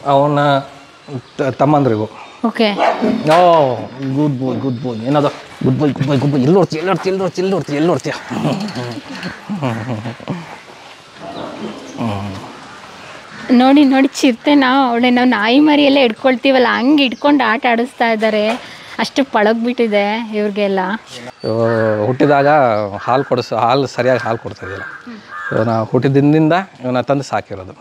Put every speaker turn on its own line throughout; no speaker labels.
ಅವನ ತಮ್ಮಂದ್ರಿಗೂ
okay
oh goodbye goodbye ಏನದ goodbye goodbye goodbye ಎಲ್ಲಿ ನೋಡ್ತೀಯ ಎಲ್ಲಿ ನೋಡ್ತೀಯ ಎಲ್ಲಿ ನೋಡ್ತೀಯ ಎಲ್ಲಿ ನೋಡ್ತೀಯ ಎಲ್ಲಿ ನೋಡ್ತೀಯ
ನೋಡಿ ನೋಡಿ ಚಿರತೆನ ಅವಳೆ ನಾವು ನಾಯಿ ಮರಿ ಎಲ್ಲ ಹಿಡ್ಕೊಳ್ತೀವಲ್ಲ ಹಂಗೆ ಹಿಡ್ಕೊಂಡು ಆಟ ಆಡಿಸ್ತಾ ಇದ್ದಾರೆ ಅಷ್ಟು ಪಳಗ್ಬಿಟ್ಟಿದೆ ಇವ್ರಿಗೆಲ್ಲ
ಇವ ಹುಟ್ಟಿದಾಗ ಹಾಲು ಕೊಡಿಸ್ ಹಾಲು ಸರಿಯಾಗಿ ಹಾಲು ಕೊಡ್ತಾ ಇದ್ದಿಲ್ಲ ಇವನ ಹುಟ್ಟಿದ ದಿನದಿಂದ ಇವನ ತಂದು ಸಾಕಿರೋದು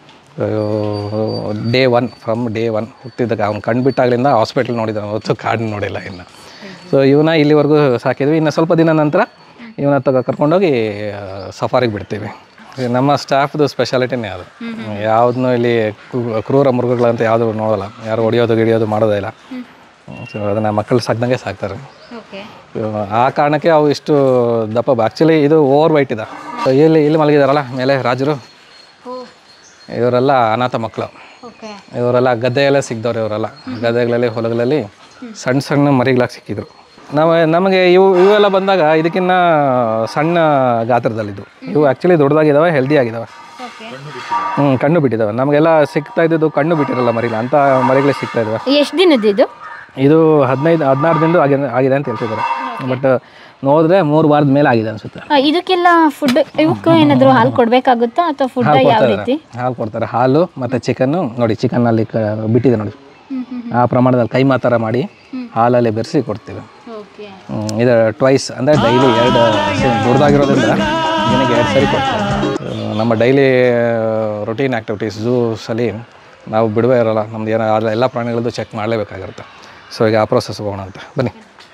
day one from day one ಹುಟ್ಟಿದಾಗ ಅವ್ನು ಕಂಡುಬಿಟ್ಟಾಗಲಿಂದ ಹಾಸ್ಪಿಟ್ಲ್ ನೋಡಿದ ಹೊತ್ತು ಕಾಡು ನೋಡಿಲ್ಲ ಇನ್ನು ಸೊ ಇವನ ಇಲ್ಲಿವರೆಗೂ ಸಾಕಿದ್ವಿ ಇನ್ನು ಸ್ವಲ್ಪ ದಿನ ನಂತರ ಇವನ ತಗ ಕರ್ಕೊಂಡೋಗಿ ಸಫಾರಿಗೆ ಬಿಡ್ತೀವಿ ಇದು ನಮ್ಮ ಸ್ಟಾಫ್ದು ಸ್ಪೆಷಾಲಿಟಿನೇ ಅದು ಯಾವುದನ್ನು ಇಲ್ಲಿ ಕ್ರೂ- ಕ್ರೂರ ಮೃಗಗಳಂತ ಯಾವುದು ನೋಡಲ್ಲ ಯಾರು ಹೊಡಿಯೋದು ಗಿಡಿಯೋದು ಮಾಡೋದೇ ಇಲ್ಲ ಸೊ ಅದನ್ನು ಮಕ್ಕಳು ಸಾಕ್ದಂಗೆ ಸಾಕ್ತಾರೆ
ಓಕೆ
ಆ ಕಾರಣಕ್ಕೆ ಅವು ಇಷ್ಟು ದಪ್ಪ ಆ್ಯಕ್ಚುಲಿ ಇದು ಓವರ್ ವೈಟ್ ಇದೆ So ಇಲ್ಲಿ ಇಲ್ಲಿ ಮಲಗಿದಾರಲ್ಲ ಮೇಲೆ ರಾಜರು ಇವರೆಲ್ಲ ಅನಾಥ ಮಕ್ಕಳು
ಓಕೆ
ಇವರೆಲ್ಲ ಗದ್ದೆಯಲ್ಲೇ ಸಿಕ್ದವ್ರು ಇವರೆಲ್ಲ ಗದ್ದೆಗಳಲ್ಲಿ ಹೊಲಗಳಲ್ಲಿ ಸಣ್ಣ ಸಣ್ಣ ಮರಿಗಳಾಗಿ ಸಿಕ್ಕಿದ್ರು ನಾವು ನಮಗೆ ಇವು ಇವೆಲ್ಲ ಬಂದಾಗ ಇದಕ್ಕಿನ್ನ ಸಣ್ಣ ಗಾತ್ರದಲ್ಲಿದ್ದು ಇವು ಆ್ಯಕ್ಚುಲಿ ದೊಡ್ಡದಾಗಿದ್ದಾವೆ ಹೆಲ್ದಿ ಆಗಿದ್ದಾವೆ
ಓಕೆ
ಹ್ಞೂ ಕಣ್ಣು ಬಿಟ್ಟಿದ್ದಾವೆ ನಮಗೆಲ್ಲ ಸಿಗ್ತಾ ಇದ್ದಿದ್ದು ಕಣ್ಣು ಬಿಟ್ಟಿರಲ್ಲ ಮರಿಗಳು ಅಂಥ ಮರಿಗಳೇ ಸಿಗ್ತಾ ಇದ್ದಾವೆ
ಎಷ್ಟು ದಿನದ್ದು ಇದು
ಇದು ಹದಿನೈದು ಹದಿನಾರು ದಿನದ್ದು ಆಗಿದೆ ಆಗಿದೆ ಅಂತ ಹೇಳ್ತಿದ್ದಾರೆ ಬಟ್ ನೋಡಿದ್ರೆ ಮೂರು ವಾರದ ಮೇಲೆ ಆಗಿದೆ ಅನಿಸುತ್ತೆ
ಆ, ಇದಕ್ಕೆಲ್ಲ ಫುಡ್ ಇವಕ್ಕೂ ಏನಾದರೂ ಹಾಲು ಕೊಡಬೇಕಾಗುತ್ತಾ ಅಥವಾ ಫುಡ್
ಹಾಲು
ಯಾವ
ಕೊಡ್ತಾರೆ
ರೀತಿ
ಹಾಲು ಕೊಡ್ತಾರೆ ಹಾಲು ಮತ್ತು ಚಿಕನ್ನು ನೋಡಿ ಚಿಕನ್ನಲ್ಲಿ ಕ ಬಿಟ್ಟಿದೆ ನೋಡಿ ಆ ಪ್ರಮಾಣದಲ್ಲಿ ಕೈಮಾ ಥರ ಮಾಡಿ ಹಾಲಲ್ಲಿ ಬೆರೆಸಿ ಕೊಡ್ತೀವಿ
ಓಕೆ
ಹ್ಮ್, ಇದು ಟ್ವೈಸ್ ಅಂದರೆ ಡೈಲಿ ಎರಡು ದೊಡ್ಡದಾಗಿರೋದ್ರಿಂದ ದಿನಕ್ಕೆ ಎರಡು ಸರಿ ಕೊಡ್ತೀವಿ ಆ, ನಮ್ಮ ಡೈಲಿ ರೊಟೀನ್ ಆ್ಯಕ್ಟಿವಿಟೀಸ್ ಝೂಸಲ್ಲಿ ನಾವು ಬಿಡುವೆ ಇರೋಲ್ಲ ನಮ್ದು ಏನೋ ಆದ ಎಲ್ಲ ಪ್ರಾಣಿಗಳದ್ದು ಚೆಕ್ ಮಾಡಲೇಬೇಕಾಗಿರುತ್ತೆ ಸೊ ಈಗ ಆ ಪ್ರೋಸೆಸ್ ಹೋಗೋಣ ಅಂತ ಬನ್ನಿ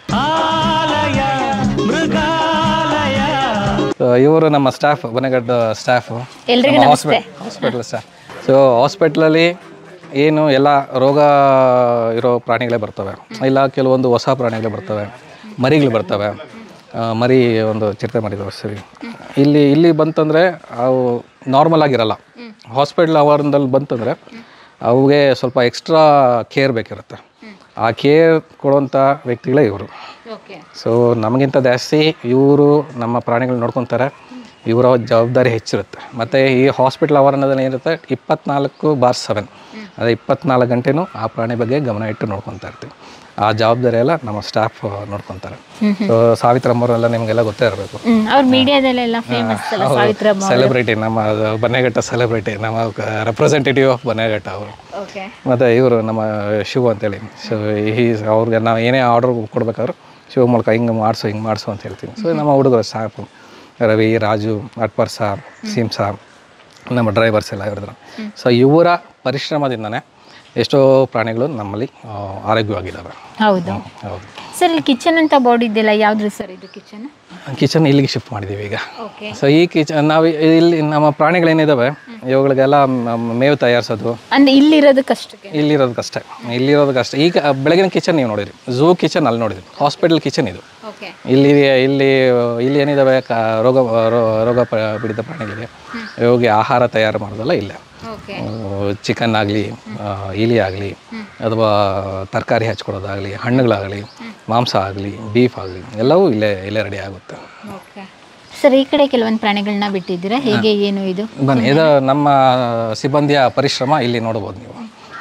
ಇವರು ನಮ್ಮ ಸ್ಟಾಫ್ ಬನೆಗಡ್ಡ ಸ್ಟಾಫು
ಎಲ್ರಿಗೂ ನಮಸ್ತೆ
ಹಾಸ್ಪಿಟಲ್ ಸ್ಟಾಫ್ ಸೊ ಹಾಸ್ಪಿಟ್ಲಲ್ಲಿ ಏನು ಎಲ್ಲ ರೋಗ ಇರೋ ಪ್ರಾಣಿಗಳೇ ಬರ್ತವೆ ಇಲ್ಲ ಕೆಲವೊಂದು ಹೊಸ ಪ್ರಾಣಿಗಳೇ ಬರ್ತವೆ ಮರಿಗಳು ಬರ್ತವೆ ಆ, ಮರಿ ಒಂದು ಚಿರತೆ ಮರಿಗಳು ಸರಿ ಇಲ್ಲಿ ಇಲ್ಲಿ ಬಂತಂದರೆ ಅವು ನಾರ್ಮಲ್ ಆಗಿರಲ್ಲ ಹಾಸ್ಪಿಟ್ಲ್ ಅವರ್ದಲ್ಲಿ ಬಂತಂದರೆ ಅವುಗೆ ಸ್ವಲ್ಪ ಎಕ್ಸ್ಟ್ರಾ ಕೇರ್ ಬೇಕಿರುತ್ತೆ ಆ ಕೇರ್ ಕೊಡುವಂಥ ವ್ಯಕ್ತಿಗಳೇ ಇವರು
ಓಕೆ
ಸೊ ನಮಗಿಂತ ಜಾಸ್ತಿ ಇವರು ನಮ್ಮ ಪ್ರಾಣಿಗಳು ನೋಡ್ಕೊತಾರೆ ಇವರ ಜವಾಬ್ದಾರಿ ಹೆಚ್ಚಿರುತ್ತೆ ಮತ್ತು ಈ ಹಾಸ್ಪಿಟ್ಲ್ ಆವರಣದಲ್ಲಿ ಏನಿರುತ್ತೆ ಇಪ್ಪತ್ನಾಲ್ಕು ಬಾರ್ ಸೆವೆನ್ ಅದೇ ಇಪ್ಪತ್ನಾಲ್ಕು ಗಂಟೆನೂ ಆ ಪ್ರಾಣಿ ಬಗ್ಗೆ ಗಮನ ಇಟ್ಟು ನೋಡ್ಕೊತಾ ಇರ್ತೀವಿ ಆ ಜವಾಬ್ದಾರಿ ಎಲ್ಲ ನಮ್ಮ ಸ್ಟಾಫ್ ನೋಡ್ಕೊತಾರೆ ಸೊ ಸಾವಿತ್ರಮ್ಮವರೆಲ್ಲ ನಿಮಗೆಲ್ಲ ಗೊತ್ತೇ ಇರಬೇಕು
ಹ್ಮ್ ಅವ್ರ ಮೀಡಿಯಾದಲ್ಲೆಲ್ಲ ಫೇಮಸ್ ಅಲ್ಲ ಸಾವಿತ್ರಮ್ಮ
ಸೆಲೆಬ್ರಿಟಿ ನಮ್ಮ ಅದು ಬನ್ನೇಘಟ್ಟ ಸೆಲೆಬ್ರಿಟಿ ನಮ್ಮ ರೆಪ್ರೆಸೆಂಟೇಟಿವ್ ಆಫ್ ಬನ್ನೇಘಟ್ಟ ಅವರು
ಓಕೆ
ಮತ್ತು ಇವರು ನಮ್ಮ ಶಿವ ಅಂತೇಳಿ ಸೊ ಈ ಅವ್ರಿಗೆ ನಾವು ಏನೇ ಆರ್ಡರ್ ಕೊಡ್ಬೇಕಾದ್ರೂ ಶಿವ ಮೂಲಕ ಹಿಂಗೆ ಮಾಡಿಸು ಹಿಂಗೆ ಮಾಡಿಸು ಅಂತ ಹೇಳ್ತೀನಿ ಸೊ ನಮ್ಮ ಹುಡುಗರು ಸಾಕು ರವಿ ರಾಜು ಅಟ್ಪರ್ ಸಾರ್ ಸೀಮ್ ಸಾರ್ ನಮ್ಮ ಡ್ರೈವರ್ಸ್ ಎಲ್ಲ ಇರಿದ್ರು ಸೊ ಇವರ ಪರಿಶ್ರಮದಿಂದನೇ ಎಷ್ಟೋ ಪ್ರಾಣಿಗಳು ನಮ್ಮಲ್ಲಿ ಆ, ಆರೋಗ್ಯವಾಗಿದ್ದಾವೆ
ಹೌದು
ಹೌದು
ಸರ್ ಇಲ್ಲಿ ಕಿಚನ್ ಅಂತ ಬೋರ್ಡ್ ಇದೆಯಲ್ಲ ಯಾವ್ದು ಸರ್ ಇದು ಕಿಚನ್
ಕಿಚನ್ ಇಲ್ಲಿಗೆ ಶಿಫ್ಟ್ ಮಾಡಿದ್ದೀವಿ ಈಗ
ಓಕೆ
ಸೊ ಈ ಕಿಚನ್ ನಾವು ಇಲ್ಲಿ ನಮ್ಮ ಪ್ರಾಣಿಗಳೇನಿದ್ದಾವೆ ಇವುಗಳಿಗೆಲ್ಲ ಮ- ಮೇವು ತಯಾರಿಸೋದು
ಅಂದ್ರೆ ಇಲ್ಲಿರೋದಕ್ಕಷ್ಟಕ್ಕೆ
ಇಲ್ಲಿರೋದಕ್ಕಷ್ಟೇ ಇಲ್ಲಿರೋದಕ್ಕಷ್ಟೇ ಈಗ ಬೆಳಗಿನ ಕಿಚನ್ ನೀವು ನೋಡಿದ್ರಿ ಝೂ ಕಿಚನ್ ಅಲ್ಲಿ ನೋಡಿದ್ರಿ ಹಾಸ್ಪಿಟಲ್ ಕಿಚನ್ ಇದು
ಓಕೆ
ಇಲ್ಲಿ ಇಲ್ಲಿ ಇಲ್ಲಿ ಏನಿದಾವೆ ಕ ರೋಗ ರೋ- ರೋಗ ಪ- ಪೀಡಿತ ಪ್ರಾಣಿಗಳಿಗೆ ಇವಾಗ ಆಹಾರ ತಯಾರು ಮಾಡೋದಲ್ಲ ಇಲ್ಲೇ
ಓಕೆ
ಚಿಕನ್ ಆಗಲಿ ಇಲಿ ಆಗಲಿ ಅಥವಾ ತರಕಾರಿ ಹಚ್ಕೊಡೋದಾಗಲಿ ಹಣ್ಣುಗಳಾಗಲಿ ಮಾಂಸ ಆಗಲಿ ಬೀಫ್ ಆಗಲಿ ಎಲ್ಲವೂ ಇಲ್ಲೇ ಇಲ್ಲೇ ರೆಡಿ ಆಗುತ್ತೆ
ಓಕೆ ಸರ್ ಈ ಕಡೆ ಕೆಲವೊಂದು ಪ್ರಾಣಿಗಳನ್ನ ಬಿಟ್ಟಿದ್ದೀರಾ ಹೇಗೆ ಏನು ಇದು
ಬನ್ನಿ ಇದು ನಮ್ಮ ಸಿಬ್ಬಂದಿಯ ಪರಿಶ್ರಮ ಇಲ್ಲಿ ನೋಡ್ಬೋದು ನೀವು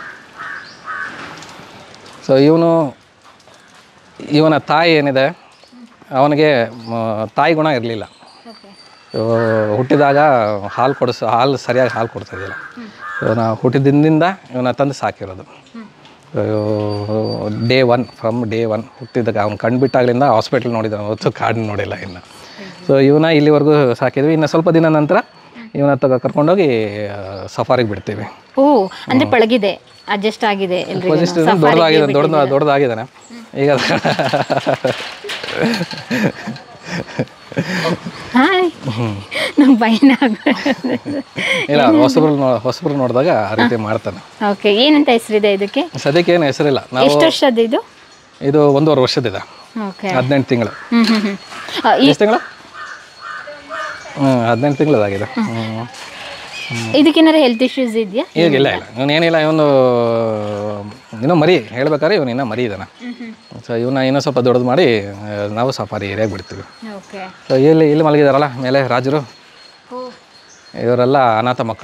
ಸೊ ಇವನು ಇವನ ತಾಯಿ ಏನಿದೆ ಅವನಿಗೆ ಮ, ತಾಯಿ ಗುಣ ಇರಲಿಲ್ಲ
ಓಕೆ
ಹುಟ್ಟಿದಾಗ ಹಾಲು ಕೊಡಿಸ್ ಹಾಲು ಸರಿಯಾಗಿ ಹಾಲು ಕೊಡ್ತಾ ಇದ್ದಿಲ್ಲ ಇವನ ಹುಟ್ಟಿದ ದಿನದಿಂದ ಇವನ ತಂದು ಸಾಕಿರೋದು day one from day one ಹುಟ್ಟಿದಾಗ ಅವ್ನು ಕಂಡುಬಿಟ್ಟಾಗಲಿಂದ ಹಾಸ್ಪಿಟ್ಲ್ ನೋಡಿದ ಹೊತ್ತು ಕಾಡು ನೋಡಿಲ್ಲ ಇನ್ನು ಸೊ ಇವನ ಇಲ್ಲಿವರೆಗೂ ಸಾಕಿದ್ವಿ ಇನ್ನು ಸ್ವಲ್ಪ ದಿನ ನಂತರ ಇವನ ತಗ ಕರ್ಕೊಂಡೋಗಿ ಸಫಾರಿಗೆ ಬಿಡ್ತೀವಿ
ಓ ಅಂದ್ರೆ ಪಳಗಿದೆ ಅಡ್ಜಸ್ಟ್ ಆಗಿದೆ ಎಲ್ರಿಗೂ
ಪೊಸಿಸ್ಟ್ ದೊಡ್ಡದಾಗಿದೆ ದೊಡ್ಡ ದೊಡ್ಡದಾಗಿದ್ದಾನೆ ಈಗ
ಹಾಯ್ ನಂಗೆ ಭಯನ
ಇಲ್ಲ ಹೊಸಬ್ರು ನೋ ಹೊಸಬ್ರು ನೋಡಿದಾಗ ಆ ರೀತಿ ಮಾಡ್ತಾನೆ
ಓಕೆ ಏನಂತ ಹೆಸರಿದೆ ಇದಕ್ಕೆ
ಸದ್ಯಕ್ಕೆ ಏನು ಹೆಸರಿಲ್ಲ ನಾವು
ಎಷ್ಟು ವರ್ಷದ ಇದು
ಇದು ಒಂದೂವರೆ ವರ್ಷದಿದೆ
ಓಕೆ
ಹದಿನೆಂಟು ತಿಂಗಳು
ಹ್ಮ್ ಹ್ಮ್ ಹ್ಮ್ ಆ, ಈ-
ಎಷ್ಟು ತಿಂಗಳು ಹ್ಞೂ ಹದಿನೆಂಟು ತಿಂಗಳದಾಗಿದೆ ಹ್ಞೂ
ಇದಕ್ಕೇನಾರ ಹೆಲ್ತ್ ಇಶ್ಯೂಸ್ ಇದೆಯಾ
ಈಗ ಇಲ್ಲ ಇಲ್ಲ ಇವನು ಏನಿಲ್ಲ ಇವನು ಇನ್ನೂ ಮರಿ ಹೇಳ್ಬೇಕಾದ್ರೆ ಇವನು ಇನ್ನೂ ಮರಿ ಇದ್ದಾನೆ ಸೊ ಇವನ್ನ ಇನ್ನೂ ಸ್ವಲ್ಪ ದೊಡ್ಡದು ಮಾಡಿ ಆ, ನಾವು ಸಫಾರಿ ಏರಿಯಾಗೆ ಬಿಡ್ತೀವಿ
ಓಕೆ
ಸೊ ಇಲ್ಲಿ ಇಲ್ಲಿ ಮಲಗಿದಾರಲ್ಲ ಮೇಲೆ ರಾಜರು ಇವರೆಲ್ಲ ಅನಾಥ ಮಕ್ಕಳು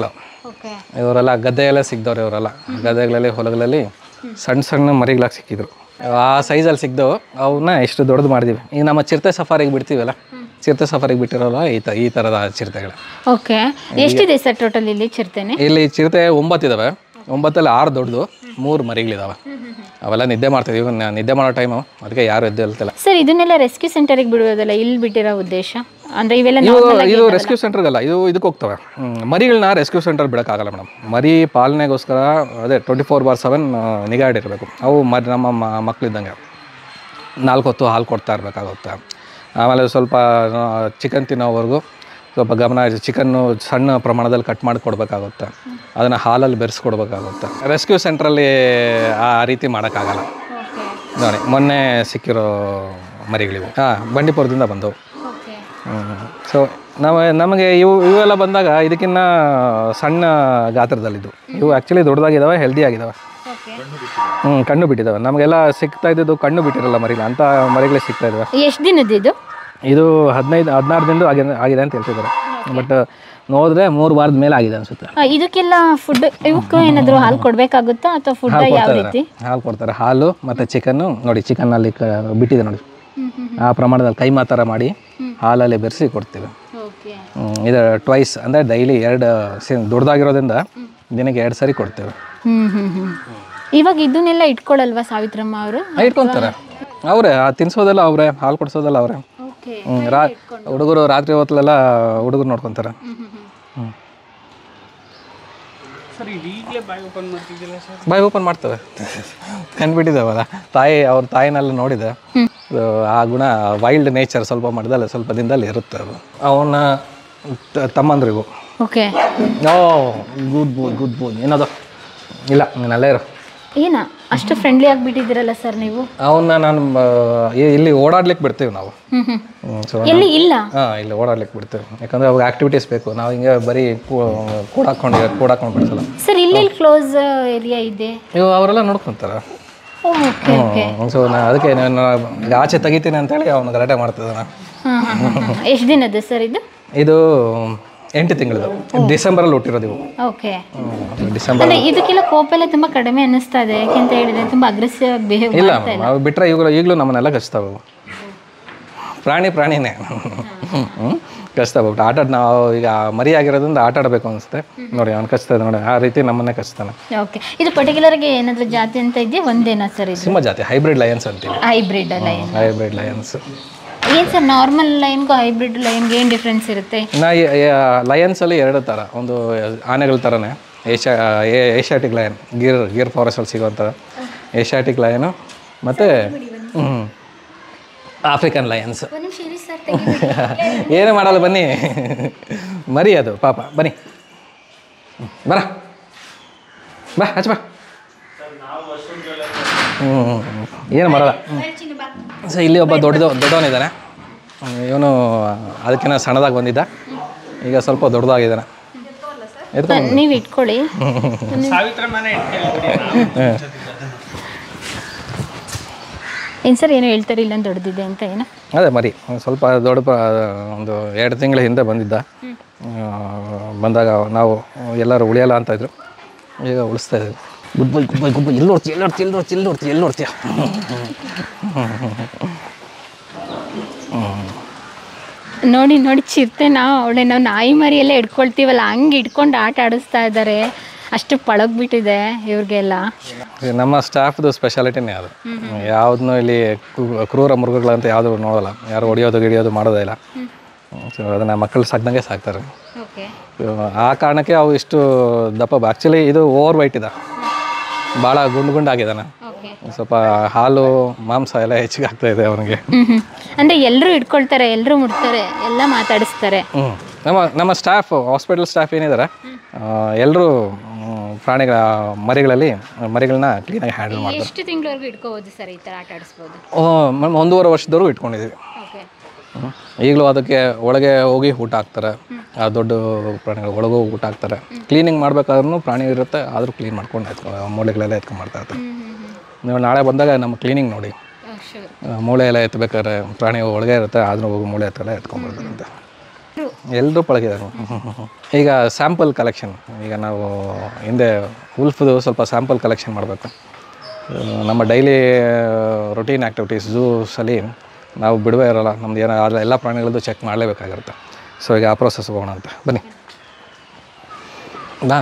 ಓಕೆ
ಇವರೆಲ್ಲ ಗದ್ದೆಯಲ್ಲೇ ಸಿಗ್ದವ್ರು ಇವರೆಲ್ಲ ಗದ್ದೆಗಳಲ್ಲಿ ಹೊಲಗಳಲ್ಲಿ ಸಣ್ಣ ಸಣ್ಣ ಮರಿಗಳಾಗಿ ಸಿಕ್ಕಿದ್ರು ಆ ಸೈಜಲ್ಲಿ ಸಿಗ್ದವು ಅವನ್ನ ಎಷ್ಟು ದೊಡ್ಡದು ಮಾಡಿದ್ವಿ ಈಗ ನಮ್ಮ ಚಿರತೆ ಸಫಾರಿಗೆ ಬಿಡ್ತೀವಲ್ಲ ಚಿರತೆ ಸಫಾರಿಗೆ ಬಿಟ್ಟಿರೋಲ್ಲ ಈ ತ ಈ ಥರದ ಚಿರತೆಗಳು
ಓಕೆ ಎಷ್ಟಿದೆ ಸರ್ ಟೋಟಲ್ ಇಲ್ಲಿ ಚಿರತೆನೆ
ಇಲ್ಲಿ ಚಿರತೆ ಒಂಬತ್ತಿದಾವೆ ಒಂಬತ್ತಲ್ಲಿ ಆರು ದೊಡ್ಡದು ಮೂರು ಮರಿಗಳಿದಾವೆ ಅವೆಲ್ಲ ನಿದ್ದೆ ಮಾಡ್ತಿದ್ವಿ ಇವಾಗ ನಾ- ನಿದ್ದೆ ಮಾಡೋ ಟೈಮು ಅದಕ್ಕೆ ಯಾರು ಎದ್ದು ಹೇಳ್ತಿಲ್ಲ
ಸರ್ ಇದನ್ನೆಲ್ಲ ರೆಸ್ಕ್ಯೂ ಸೆಂಟರಿಗೆ ಬಿಡೋದಲ್ಲ ಇಲ್ಲಿ ಬಿಟ್ಟಿರೋ ಉದ್ದೇಶ ಅಂದ್ರೆ ಇವೆಲ್ಲ
ಇದು
normal ಆಗಿ
ಇದು ರೆಸ್ಕ್ಯೂ ಸೆಂಟರ್ಗಲ್ಲ ಇದು ಇದಕ್ಕೆ ಹೋಗ್ತವೆ ಹ್ಮ್, ಮರಿಗಳನ್ನ ರೆಸ್ಕ್ಯೂ ಸೆಂಟರ್ ಬಿಡೋಕ್ಕಾಗಲ್ಲ ಮೇಡಮ್ ಮರಿ ಪಾಲನೆಗೋಸ್ಕರ ಅದೇ ಟ್ವೆಂಟಿ ಫೋರ್ ಬಾರ್ ಸೆವೆನ್ ನಿಗಾ ಇಟ್ಟಿರಬೇಕು ಅವು ಮರಿ ನಮ್ಮ ಮ- ಮಕ್ಳಿದ್ದಂಗೆ ನಾಲ್ಕು ಹೊತ್ತು ಹಾಲು ಕೊಡ್ತಾ ಇರಬೇಕಾಗುತ್ತೆ ಆಮೇಲೆ ಸ್ವಲ್ಪ ಚಿಕನ್ ತಿನ್ನೋವರೆಗೂ ಸ್ವಲ್ಪ ಗಮನ ಚಿಕನ್ನು ಸಣ್ಣ ಪ್ರಮಾಣದಲ್ಲಿ ಕಟ್ ಮಾಡಿ ಕೊಡಬೇಕಾಗುತ್ತೆ ಅದನ್ನು ಹಾಲಲ್ಲಿ ಬೆರೆಸ್ಕೊಡ್ಬೇಕಾಗುತ್ತೆ ರೆಸ್ಕ್ಯೂ ಸೆಂಟ್ರಲ್ಲಿ ಆ ರೀತಿ ಮಾಡೋಕ್ಕಾಗಲ್ಲ ನೋಡಿ ಮೊನ್ನೆ ಸಿಕ್ಕಿರೋ ಮರಿಗಳಿವು ಹಾಂ ಬಂಡೀಪುರದಿಂದ ಬಂದವು ಸೊ ನಾವು ನಮಗೆ ಇವು ಇವೆಲ್ಲ ಬಂದಾಗ ಇದಕ್ಕಿನ್ನ ಸಣ್ಣ ಗಾತ್ರದಲ್ಲಿದ್ದು ಇವು ಆ್ಯಕ್ಚುಲಿ ದೊಡ್ಡದಾಗಿದ್ದಾವೆ ಹೆಲ್ದಿ ಆಗಿದ್ದಾವೆ ಹ್ಞೂ ಕಣ್ಣು ಬಿಟ್ಟಿದ್ದಾವೆ ನಮಗೆಲ್ಲ ಸಿಗ್ತಾ ಇದ್ದಿದ್ದು ಕಣ್ಣು ಬಿಟ್ಟಿರಲ್ಲ ಮರಿಗಳು ಅಂಥ ಮರಿಗಳೇ ಸಿಗ್ತಾ ಇದ್ದಾವೆ
ಎಷ್ಟು ದಿನದ್ದು ಇದು
ಇದು ಹದಿನೈದು ಹದಿನಾರು ದಿನದ ಆಗಿದೆ ಆಗಿದೆ ಅಂತ ಹೇಳ್ತಿದ್ದಾರೆ ಬಟ್ ನೋಡಿದ್ರೆ ಮೂರು ವಾರದ ಮೇಲೆ ಆಗಿದೆ ಅನಿಸುತ್ತೆ
ಆ, ಇದಕ್ಕೆಲ್ಲ ಫುಡ್ ಇವಕ್ಕೂ ಏನಾದರೂ ಹಾಲು ಕೊಡಬೇಕಾಗುತ್ತಾ ಅಥವಾ ಫುಡ್ ಯಾವ ರೀತಿ
ಹಾಲು ಕೊಡ್ತಾರೆ ಹಾಲು ಮತ್ತು ಚಿಕನ್ನು ನೋಡಿ ಚಿಕನ್ನಲ್ಲಿ ಕ ಬಿಟ್ಟಿದೆ ನೋಡಿ ಆ ಪ್ರಮಾಣದಲ್ಲಿ ಕೈಮಾ ಥರ ಮಾಡಿ ಹಾಲಲ್ಲಿ ಬೆರೆಸಿ ಕೊಡ್ತೀವಿ
ಓಕೆ
ಹ್ಮ್, ಇದು ಟ್ವೈಸ್ ಅಂದರೆ ಡೈಲಿ ಎರಡು ಸಿ ದೊಡ್ಡದಾಗಿರೋದ್ರಿಂದ ದಿನಕ್ಕೆ ಎರಡು ಸರಿ ಕೊಡ್ತೇವೆ
ಹ್ಮ್ ಹ್ಮ್ ಹ್ಮ್ ಇವಾಗ ಇದನ್ನೆಲ್ಲ ಇಟ್ಕೊಳಲ್ವಾ ಸಾವಿತ್ರಮ್ಮ ಅವರು
ಆ, ಇಟ್ಕೊಂತಾರೆ ಅವರೇ ಆ ತಿನ್ಸೋದೆಲ್ಲ ಅವರೇ ಹಾಲು ಕೊಡಿಸೋದೆಲ್ಲ ಅವರೇ
ಓಕೆ
ರಾ ಹುಡುಗರು ರಾತ್ರಿ ಹೊತ್ತಲೆಲ್ಲ ಹುಡುಗರು ನೋಡ್ಕೊತಾರೆ ಹ್ಞೂ ಬಾಯಿ ಓಪನ್ ಮಾಡ್ತವೆ ಕಂಡ್ಬಿಟ್ಟಿದ್ದಾವಲ್ಲ ತಾಯಿ ಅವ್ರ ತಾಯಿನೆಲ್ಲ ನೋಡಿದೆ ಅದು ಆ ಗುಣ ವೈಲ್ಡ್ ನೇಚರ್ ಸ್ವಲ್ಪ ಮಟ್ಟದಲ್ಲಿ ಸ್ವಲ್ಪ ದಿನದಲ್ಲಿ ಇರುತ್ತೆ ಅದು ಅವನ್ನ ತ- ತಮ್ಮಂದ್ರಿಗೂ
okay
oh good boy good boy ಏನದು ಇಲ್ಲ ನೀನು ಅಲ್ಲೇ ಇರು
ಏನ ಅಷ್ಟು ಫ್ರೆಂಡ್ಲಿ ಆಗಿಬಿಟ್ಟಿದ್ದೀರಲ್ಲ ಸರ್ ನೀವು
ಅವನ್ನ ನಾನು ಆ, ಇ- ಇಲ್ಲಿ ಓಡಾಡ್ಲಿಕ್ಕೆ ಬಿಡ್ತೀವಿ ನಾವು
ಹ್ಮ್ ಹ್ಮ್
ಸೊ
ಎಲ್ಲಿ ಇಲ್ಲ
ಹಾಂ ಇಲ್ಲಿ ಓಡಾಡ್ಲಿಕ್ಕೆ ಬಿಡ್ತೀವಿ ಯಾಕಂದ್ರೆ ಅವಾಗ ಆ್ಯಕ್ಟಿವಿಟೀಸ್ ಬೇಕು ನಾವು ಹಿಂಗೆ ಬರೀ ಕೂಡಾಕೊಂಡು ಕೂಡಾಕೊಂಡು ಬಿಡಿಸಲ್ಲ
ಸರ್ ಇಲ್ಲಿ ಕ್ಲೋಸ್ ಏರಿಯಾ ಇದೆ
ಇವು ಅವರೆಲ್ಲ ನೋಡ್ಕೊಂತಾರೆ
ಓಕೆ ಓಕೆ
ಸೊ ನಾ ಅದಕ್ಕೆ ನಾನು ಈಗ ಆಚೆ ತೆಗಿತೀನಿ ಅಂತೇಳಿ ಅವನು ಗಲಾಟೆ ಮಾಡ್ತಿದ್ದಾನೆ
ಹಾಂ ಹಾಂ ಎಷ್ಟು ದಿನದ್ದು ಸರ್ ಇದು
ಇದು ಎಂಟು ತಿಂಗಳದು ಡಿಸೆಂಬರಲ್ಲಿ ಹುಟ್ಟಿರೋದು ಇವು
ಓಕೆ
ಹ್ಮ್, ಡಿಸೆಂಬರ್
ಅಂದ್ರೆ ಇದಕ್ಕೆಲ್ಲ ಕೋಪ ಎಲ್ಲ ತುಂಬಾ ಕಡಿಮೆ ಅನ್ನಿಸ್ತಾ ಇದೆ ಯಾಕೆಂತ ಹೇಳಿದ್ರೆ ತುಂಬಾ ಅಗ್ರೆಸಿವ್ ಆಗಿ ಬಿಹೇವ್
ಇಲ್ಲ ಅವು ಬಿಟ್ಟರೆ ಇವುಗಳು ಈಗಲೂ ನಮ್ಮನ್ನೆಲ್ಲ ಕಚ್ತಾವೆ ಅವು ಪ್ರಾಣಿ ಪ್ರಾಣಿನೇ ಹ್ಞೂ ಕಚ್ತಾವೆ ಬಿಟ್ಟು ಆಟ ಆಡ್- ನಾವು ಈಗ ಮರಿ ಆಗಿರೋದ್ರಿಂದ ಆಟ ಆಡಬೇಕು ಅನಿಸುತ್ತೆ ನೋಡಿ ಅವ್ನು ಕಚ್ತಾ ಇದೆ ನೋಡಿ ಆ ರೀತಿ ನಮ್ಮನ್ನೇ ಕಚ್ತಾನೆ
ಓಕೆ ಇದು ಪರ್ಟಿಕ್ಯುಲರ್ ಆಗಿ ಏನಾದ್ರು ಜಾತಿ ಅಂತ ಇದೆಯಾ ಒಂದೇನಾ ಸರ್ ಇದು
ಸಿಂಹ ಜಾತಿ ಹೈಬ್ರಿಡ್ ಲಯನ್ಸ್ ಅಂತೀವಿ
ಹೈಬ್ರಿಡ್ ಅಲ್ಲ ಏನು
ಹೈಬ್ರಿಡ್ ಲಯನ್ಸ್
ಏನ್ ಸರ್ ನಾರ್ಮಲ್ ಲೈನ್ಗೂ ಹೈಬ್ರಿಡ್ ಲೈನ್ಗೆ ಏನು ಡಿಫ್ರೆನ್ಸ್ ಇರುತ್ತೆ
ನಾ ಲಯನ್ಸಲ್ಲಿ ಎರಡು ಥರ ಒಂದು ಆನೆಗಳ ಥರನೇ Asia Asiatic lion Gir Gir ಫಾರೆಸ್ಟಲ್ಲಿ ಸಿಗುವಂಥ ಏಷ್ಯಾಟಿಕ್ ಲಯನು ಮತ್ತು ಆಫ್ರಿಕನ್ ಲಯನ್ಸ್ ಏನು ಮಾಡಲ್ಲ ಬನ್ನಿ ಮರಿ ಅದು ಪಾಪ ಬನ್ನಿ ಹ್ಮ್, ಬರ ಬಾ ಹಚ್ಚ ಬಾ ಹ್ಞೂ ಏನು ಮಾಡಲ್ಲ ಸೊ ಇಲ್ಲಿ ಒಬ್ಬ ದೊಡ್ಡದು ದೊಡ್ಡವನಿದ್ದಾನೆ ಇವನು ಅದಕ್ಕಿಂತ ಸಣ್ಣದಾಗಿ ಬಂದಿದ್ದ ಈಗ ಸ್ವಲ್ಪ ದೊಡ್ಡದಾಗಿದ್ದಾನೆ ಎತ್ಕೊಂಡು
ನೀವು ಇಟ್ಕೊಳ್ಳಿ ಏನ್ ಸರ್ ಏನೋ ಹೇಳ್ತಾರೆ ಇಲ್ಲೊಂದು ದೊಡ್ಡದಿದೆ ಅಂತ ಏನೋ
ಅದೇ ಮರಿ ಒಂದ್ ಸ್ವಲ್ಪ ದೊಡ್ಡ ಪ- ಒಂದು ಎರಡು ತಿಂಗಳ ಹಿಂದೆ ಬಂದಿದ್ದ ಆ, ಬಂದಾಗ ನಾವು ಎಲ್ಲರೂ ಉಳಿಯಲ್ಲ ಅಂತ ಇದ್ರು ಈಗ ಉಳಿಸ್ತಾ ಇದ್ದೀವಿ goodbye goodbye goodbye ಎಲ್ಲಿ ನೋಡ್ತೀಯ ಎಲ್ಲಿ ನೋಡ್ತೀಯ ಎಲ್ಲಿ ನೋಡ್ತೀಯ ಎಲ್ಲಿ ನೋಡ್ತೀಯ ಎಲ್ಲಿ ನೋಡ್ತೀಯ
ನೋಡಿ ನೋಡಿ ಚಿರತೆನ ಅವಳೆ ನಾವು ನಾಯಿ ಮರಿ ಎಲ್ಲ ಇಟ್ಕೊಳ್ತೀವಲ್ಲ ಹಂಗೆ ಇಟ್ಕೊಂಡು ಆಟ ಆಡಿಸ್ತಾ ಇದ್ದಾರೆ ಅಷ್ಟು ಪಳಗ್ಬಿಟ್ಟಿದೆ ಇವ್ರಿಗೆಲ್ಲ
ಇದು ನಮ್ಮ ಸ್ಟಾಫ್ದು ಸ್ಪೆಷಾಲಿಟಿನೇ ಅದು ಯಾವುದನ್ನು ಇಲ್ಲಿ ಕ್ರೂ- ಕ್ರೂರ ಮೃಗಗಳಂತ ಯಾವುದು ನೋಡಲ್ಲ ಯಾರು ಹೊಡಿಯೋದು ಗಿಡಿಯೋದು ಮಾಡೋದೇ ಇಲ್ಲ ಸೊ ಅದನ್ನು ಮಕ್ಕಳು ಸಾಕ್ದಂಗೆ ಸಾಕ್ತಾರೆ
ಓಕೆ
ಸೊ, ಆ ಕಾರಣಕ್ಕೆ ಅವು ಇಷ್ಟು ದಪ್ಪ ಆ್ಯಕ್ಚುಲಿ ಇದು ಓವರ್ ವೈಟ್ ಇದೆ ಭಾಳ ಗುಂಡು ಗುಂಡಾಗಿದ್ದಾನೆ
ಓಕೆ
ಸ್ವಲ್ಪ ಹಾಲು ಮಾಂಸ ಎಲ್ಲ ಹೆಚ್ಚಿಗೆ ಆಗ್ತಾ ಇದೆ ಅವನಿಗೆ
ಹ್ಮ್ ಹ್ಮ್ ಅಂದ್ರೆ ಎಲ್ಲರೂ ಇಟ್ಕೊಳ್ತಾರೆ ಎಲ್ಲರೂ ಮುಟ್ತಾರೆ ಎಲ್ಲ ಮಾತಾಡಿಸ್ತಾರೆ
ಹ್ಞೂ ನಮ್ಮ ನಮ್ಮ ಸ್ಟಾಫ್ ಹಾಸ್ಪಿಟಲ್ ಸ್ಟಾಫ್ ಏನಿದ್ದಾರೆ ಎಲ್ಲರೂ ಪ್ರಾಣಿಗಳ ಮರಿಗಳಲ್ಲಿ ಮರಿಗಳನ್ನ ಕ್ಲೀನಾಗಿ ಹ್ಯಾಂಡಲ್ ಮಾಡ್ತಾರೆ
ಎಷ್ಟು ತಿಂಗಳವರೆಗೂ ಇಟ್ಕೋಬೋದು ಸರ್ ಈ ಥರ ಆಟ ಆಡಿಸ್ಬೋದು
ಓ, ಮ್ಯಾಮ್ ಒಂದೂವರೆ ವರ್ಷದವರೆಗೂ ಇಟ್ಕೊಂಡಿದ್ದೀವಿ
ಓಕೆ
ಹ್ಮ್. ಈಗಲೂ ಅದಕ್ಕೆ ಒಳಗೆ ಹೋಗಿ ಊಟ ಹಾಕ್ತಾರೆ ಆ ದೊಡ್ಡ ಪ್ರಾಣಿಗಳು ಒಳಗೆ ಹೋಗಿ ಊಟ ಹಾಕ್ತಾರೆ ಕ್ಲೀನಿಂಗ್ ಮಾಡ್ಬೇಕಾದ್ರೂ ಪ್ರಾಣಿ ಇರುತ್ತೆ ಆದರೂ ಕ್ಲೀನ್ ಮಾಡ್ಕೊಂಡು ಎತ್ಕೊ ಮೂಳೆಗಳೆಲ್ಲ ಎತ್ಕೊಂಡು ಮಾಡ್ತಾ ಇರ್ತಾರೆ ನೀವು ನಾಳೆ ಬಂದಾಗ ನಮ್ಮ ಕ್ಲೀನಿಂಗ್ ನೋಡಿ
ಶೂರ್
ಆ, ಮೂಳೆ ಎಲ್ಲ ಎತ್ತಬೇಕಾದ್ರೆ ಪ್ರಾಣಿ ಒಳಗೆ ಇರುತ್ತೆ ಆದರೂ ಹೋಗಿ ಮೂಳೆ ಹತ್ತೆಲ್ಲ ಎತ್ಕೊಂಡ್ಬರ್ತಾರಂತೆ ಎಲ್ಲರೂ ಪಳಗಿದ್ದಾರೆ ಈಗ ಸ್ಯಾಂಪಲ್ ಕಲೆಕ್ಷನ್ ಈಗ ನಾವು ಹಿಂದೆ ಉಲ್ಫ್ದು ಸ್ವಲ್ಪ ಸ್ಯಾಂಪಲ್ ಕಲೆಕ್ಷನ್ ಮಾಡಬೇಕು ನಮ್ಮ ಡೈಲಿ ರೊಟೀನ್ ಆ್ಯಕ್ಟಿವಿಟೀಸ್ ಝೂಸಲ್ಲಿ ನಾವು ಬಿಡುವೆ ಇರೋಲ್ಲ ನಮ್ದು ಏನೋ ಆದ ಎಲ್ಲ ಪ್ರಾಣಿಗಳದ್ದು ಚೆಕ್ ಮಾಡಲೇಬೇಕಾಗಿರುತ್ತೆ ಸೊ ಈಗ ಆ ಪ್ರೋಸೆಸ್ ಹೋಗೋಣ ಅಂತ ಬನ್ನಿ ಬಾ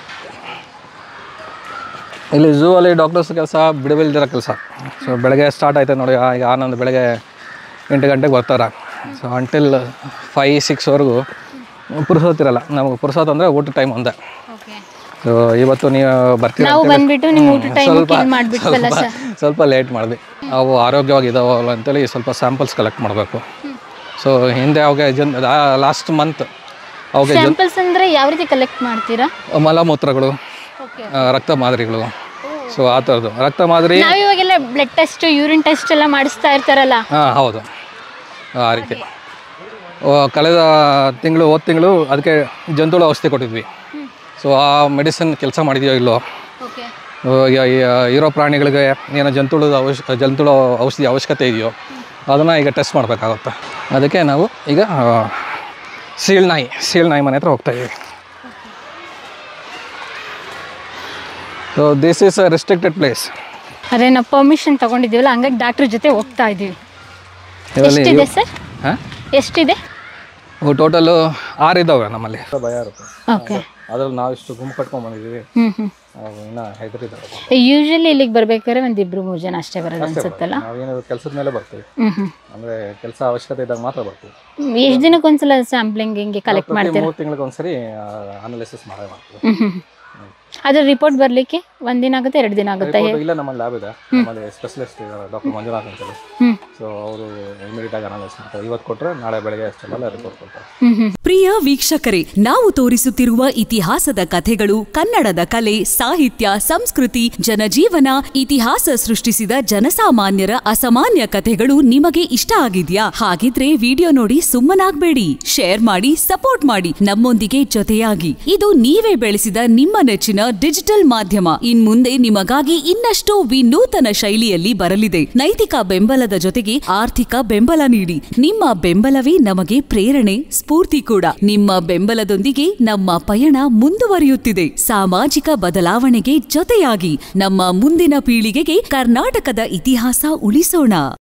ಇಲ್ಲಿ ಝೂ ಅಲ್ಲಿ ಡಾಕ್ಟರ್ಸ್ ಕೆಲಸ ಬಿಡುವಿಲ್ದಿರೋ ಕೆಲಸ ಸೊ ಬೆಳಗ್ಗೆ ಸ್ಟಾರ್ಟ್ ಆಯ್ತು ನೋಡಿ ಆ- ಈಗ ಆನಂದ್ ಬೆಳಗ್ಗೆ ಎಂಟು ಗಂಟೆಗೆ ಬರ್ತಾರೆ ಸೊ ಅಂಟಿಲ್ ಫೈ ಸಿಕ್ಸ್ವರೆಗೂ ಪುರ್ಸೋತಿರಲ್ಲ ನಮಗೆ ಪುರ್ಸೋತ್ ಅಂದರೆ ಊಟ ಟೈಮ್ ಒಂದೇ ಸೊ ಇವತ್ತು ನೀವು ಬರ್ತೀರ
ನಾವು ಬಂದ್ಬಿಟ್ಟು ನಿಮ್ಮ ಊಟ ಟೈಮ್
ಸ್ವಲ್ಪ
ಕಿಲ್ ಮಾಡ್ಬಿಟ್ವಲ್ಲ
ಸ್ವಲ್ಪ
ಸರ್
ಸ್ವಲ್ಪ ಲೇಟ್ ಮಾಡಿದ್ವಿ ಅವು ಆರೋಗ್ಯವಾಗಿದ್ದಾವಲ್ಲ ಅಂತೇಳಿ ಸ್ವಲ್ಪ ಸ್ಯಾಂಪಲ್ಸ್ ಕಲೆಕ್ಟ್ ಮಾಡಬೇಕು ಸೊ ಹಿಂದೆ ಅವಾಗ ಜನ್ ಲಾಸ್ಟ್ ಮಂತ್ ಅವಾಗ
ಸ್ಯಾಂಪಲ್ಸ್ ಅಂದ್ರೆ ಯಾವ ರೀತಿ ಕಲೆಕ್ಟ್ ಮಾಡ್ತೀರಾ
ಮಲಮೂತ್ರಗಳು ಆ, ರಕ್ತ ಮಾದರಿಗಳು ಸೊ ಆ ಥರದ್ದು ರಕ್ತ ಮಾದರಿ
ನಾವಿವಾಗೆಲ್ಲ ಬ್ಲಡ್ ಟೆಸ್ಟ್ ಯೂರಿನ್ ಟೆಸ್ಟ್ ಎಲ್ಲ ಮಾಡಿಸ್ತಾ ಇರ್ತಾರಲ್ಲ
ಹಾಂ ಹೌದು ಆ ರೀತಿ ಓ, ಕಳೆದ ತಿಂಗಳು ಹೋದ ತಿಂಗಳು ಅದಕ್ಕೆ ಜಂತುಳು ಔಷಧಿ ಕೊಟ್ಟಿದ್ವಿ ಸೊ ಆ ಮೆಡಿಸಿನ್ ಕೆಲಸ ಮಾಡಿದೆಯೋ ಇಲ್ಲೋ ಓ, ಈಗ ಈ, ಆ, ಇರೋ ಪ್ರಾಣಿಗಳಿಗೆ ಏನೋ ಜಂತುಳದ ಅವಶ್ಯ ಜಂತುಳು ಔಷಧಿ ಅವಶ್ಯಕತೆ ಇದೆಯೋ ಅದನ್ನು ಈಗ ಟೆಸ್ಟ್ ಮಾಡಬೇಕಾಗುತ್ತೆ ಅದಕ್ಕೆ ನಾವು ಈಗ ಆ, ಸೀಳ್ ನಾಯಿ ಸೀಳ್ ನಾಯಿ ಮನೆ ಹತ್ರ ಹೋಗ್ತಾ ಇದ್ದೀವಿ so this is a restricted place
ಅದೇ ನಾವು ಪರ್ಮಿಷನ್ ತಗೊಂಡಿದ್ದೀವಲ್ಲ ಹಂಗಾಗಿ ಡಾಕ್ಟ್ರ್ ಜೊತೆ ಹೋಗ್ತಾ ಇದೀವಿ
ಇದರಲ್ಲಿ
ಎಷ್ಟಿದೆ ಸರ್
ಹಾಂ
ಎಷ್ಟಿದೆ
ಟೋಟಲು ಆರು ಇದ್ದಾವೆ ನಮ್ಮಲ್ಲಿ ಭಯ ಇರುತ್ತೆ
ಓಕೆ
ಅದ್ರಲ್ಲಿ ನಾವು ಇಷ್ಟು ಗುಂಪು ಕಟ್ಕೊಂಡ್ ಬಂದಿದ್ದೀವಿ
ಹ್ಮ್ ಹ್ಮ್
ನಾವು ಇನ್ನೂ ಹೆದರಿದ್ದಾವೆ
ಯೂಶಲಿ ಇಲ್ಲಿಗೆ ಬರ್ಬೇಕಾದ್ರೆ ಒಂದ್ ಇಬ್ರು ಮೂರು ಜನ ಅಷ್ಟೇ ಬರೋದು ಅನ್ಸುತ್ತಲ್ಲ
ನಾವೇನಾದ್ರು ಕೆಲಸದ ಮೇಲೆ ಬರ್ತೀವಿ
ಹ್ಮ್ ಹ್ಮ್
ಅಂದರೆ ಕೆಲಸ ಅವಶ್ಯಕತೆ ಇದ್ದಾಗ ಮಾತ್ರ ಬರ್ತೀವಿ
ಎಷ್ಟು ದಿನಕ್ಕೆ ಒಂದ್ಸಲ ಸ್ಯಾಂಪ್ಲಿಂಗ್ ಹಿಂಗೆ ಕಲೆಕ್ಟ್
ಪ್ರತಿ
ಮಾಡ್ತೀರಾ
ಮೂರು ತಿಂಗಳಿಗೆ ಒಂದ್ಸರಿ ಅನಾಲಿಸಿಸ್ ಮಾಡೇ ಮಾಡ್ತೀವಿ
ಹ್ಮ್ ಹ್ಮ್ ಅದ್ರ ರಿಪೋರ್ಟ್ ಬರ್ಲಿಕ್ಕೆ ಒಂದ್ ದಿನ ಆಗುತ್ತೆ ಎರಡು ದಿನ ಆಗುತ್ತೆ
Report ಇಲ್ಲ ನಮ್ಮಲ್ಲಿ ಲ್ಯಾಬ್ ಇದೆ ನಮ್ಮಲ್ಲಿ ಸ್ಪೆಷಲಿಸ್ಟ್ ಇದ್ದಾರೆ ಡಾಕ್ಟರ್ ಮಂಜುನಾಥ್ ಅಂತೇಳಿ
ಹ್ಮ್
ಸೊ ಅವರು ಇಮಿಡಿಯೇಟ್ ಆಗಿ ಅನಾಲಿಸ್ ಮಾಡ್ತಾರೆ ಇವತ್ತು ಕೊಟ್ಟರೆ ನಾಳೆ ಬೆಳಗ್ಗೆ ಅಷ್ಟೆಲ್ಲ ರಿಪೋರ್ಟ್ ಕೊಡ್ತಾರೆ
ಹ್ಮ್ ಹ್ಮ್
ಪ್ರಿಯ ವೀಕ್ಷಕರೇ ನಾವು ತೋರಿಸುತ್ತಿರುವ ಇತಿಹಾಸದ ಕಥೆಗಳು ಕನ್ನಡದ ಕಲೆ ಸಾಹಿತ್ಯ ಸಂಸ್ಕೃತಿ ಜನಜೀವನ ಇತಿಹಾಸ ಸೃಷ್ಟಿಸಿದ ಜನಸಾಮಾನ್ಯರ ಅಸಾಮಾನ್ಯ ಕಥೆಗಳು ನಿಮಗೆ ಇಷ್ಟ ಆಗಿದ್ಯಾ ಹಾಗಿದ್ರೆ ವಿಡಿಯೋ ನೋಡಿ ಸುಮ್ಮನಾಗ್ಬೇಡಿ ಶೇರ್ ಮಾಡಿ ಸಪೋರ್ಟ್ ಮಾಡಿ ನಮ್ಮೊಂದಿಗೆ ಜೊತೆಯಾಗಿ ಇದು ನೀವೇ ಬೆಳೆಸಿದ ನಿಮ್ಮ ನೆಚ್ಚಿನ ಡಿಜಿಟಲ್ ಮಾಧ್ಯಮ ಇನ್ ಮುಂದೆ ನಿಮಗಾಗಿ ಇನ್ನಷ್ಟು ವಿನೂತನ ಶೈಲಿಯಲ್ಲಿ ಬರಲಿದೆ ನೈತಿಕ ಬೆಂಬಲದ ಜೊತೆಗೆ ಆರ್ಥಿಕ ಬೆಂಬಲ ನೀಡಿ ನಿಮ್ಮ ಬೆಂಬಲವೇ ನಮಗೆ ಪ್ರೇರಣೆ ಸ್ಫೂರ್ತಿ ಕೂಡ ನಿಮ್ಮ ಬೆಂಬಲದೊಂದಿಗೆ ನಮ್ಮ ಪಯಣ ಮುಂದುವರಿಯುತ್ತಿದೆ ಸಾಮಾಜಿಕ ಬದಲಾವಣೆಗೆ ಜೊತೆಯಾಗಿ ನಮ್ಮ ಮುಂದಿನ ಪೀಳಿಗೆಗೆ ಕರ್ನಾಟಕದ ಇತಿಹಾಸ ಉಳಿಸೋಣ